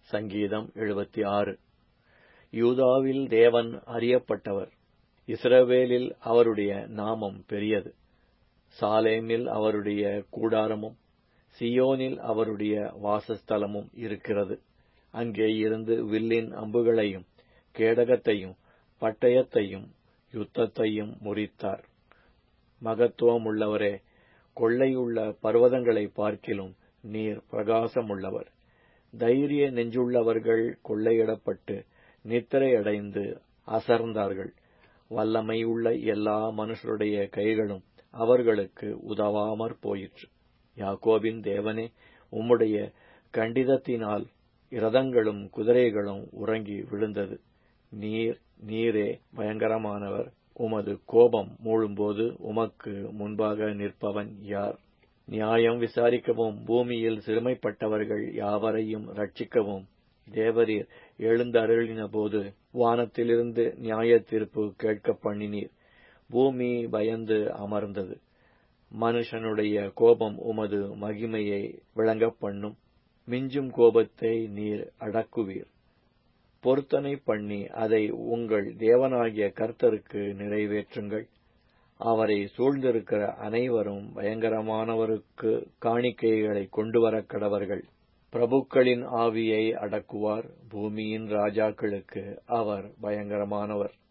சங்கீதம் எழுபத்தி ஆறு யூதாவில் தேவன் அறியப்பட்டவர் இஸ்ரவேலில் அவருடைய நாமம் பெரியது சாலேமில் அவருடைய கூடாரமும் சியோனில் அவருடைய வாசஸ்தலமும் இருக்கிறது அங்கே இருந்து வில்லின் அம்புகளையும் கேடகத்தையும் பட்டயத்தையும் யுத்தத்தையும் முறித்தார் மகத்துவமுள்ளவரே கொள்ளையுள்ள பர்வதங்களை பார்க்கிலும் நீர் பிரகாசமுள்ளவர் தைரிய நெஞ்சுள்ளவர்கள் கொள்ளையிடப்பட்டு நித்திரையடைந்து அசர்ந்தார்கள் வல்லமை உள்ள எல்லா மனுஷருடைய கைகளும் அவர்களுக்கு உதவாமற் போயிற்று யாக்கோபின் தேவனே உம்முடைய கண்டிதத்தினால் இரதங்களும் குதிரைகளும் உறங்கி விழுந்தது நீர் நீரே பயங்கரமானவர் உமது கோபம் மூழும்போது உமக்கு முன்பாக நிற்பவன் யார் நியாயம் விசாரிக்கவும் பூமியில் சிறுமைப்பட்டவர்கள் யாவரையும் ரட்சிக்கவும் தேவரீர் எழுந்தருளின போது வானத்திலிருந்து நியாய தீர்ப்பு கேட்க பண்ணினீர் பூமி பயந்து அமர்ந்தது மனுஷனுடைய கோபம் உமது மகிமையை விளங்க பண்ணும் மிஞ்சும் கோபத்தை நீர் அடக்குவீர் பொருத்தனை பண்ணி அதை உங்கள் தேவனாகிய கர்த்தருக்கு நிறைவேற்றுங்கள் அவரை சூழ்ந்திருக்கிற அனைவரும் பயங்கரமானவருக்கு காணிக்கைகளை கொண்டு வர கடவர்கள் பிரபுக்களின் ஆவியை அடக்குவார் பூமியின் ராஜாக்களுக்கு அவர் பயங்கரமானவர்